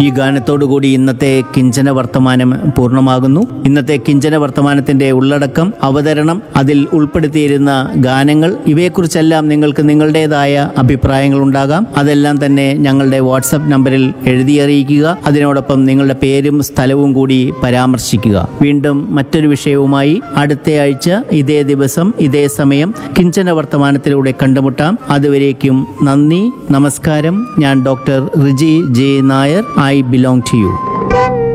ഈ ഗാനത്തോടുകൂടി ഇന്നത്തെ കിഞ്ചന വർത്തമാനം പൂർണ്ണമാകുന്നു ഇന്നത്തെ കിഞ്ചന വർത്തമാനത്തിന്റെ ഉള്ളടക്കം അവതരണം അതിൽ ഉൾപ്പെടുത്തിയിരുന്ന ഗാനങ്ങൾ ഇവയെക്കുറിച്ചെല്ലാം നിങ്ങൾക്ക് നിങ്ങളുടേതായ അഭിപ്രായങ്ങൾ ഉണ്ടാകാം അതെല്ലാം തന്നെ ഞങ്ങളുടെ വാട്സപ്പ് നമ്പറിൽ എഴുതി അറിയിക്കുക അതിനോടൊപ്പം നിങ്ങളുടെ പേരും സ്ഥലവും കൂടി പരാമർശിക്കുക വീണ്ടും മറ്റൊരു വിഷയവുമായി അടുത്ത ആഴ്ച ഇതേ ദിവസം ഇതേ സമയം കിഞ്ചന വർത്തമാനത്തിലൂടെ കണ്ടുമുട്ടാം അതുവരേക്കും നന്ദി നമസ്കാരം ഞാൻ doctor Riji J Nair I belong to U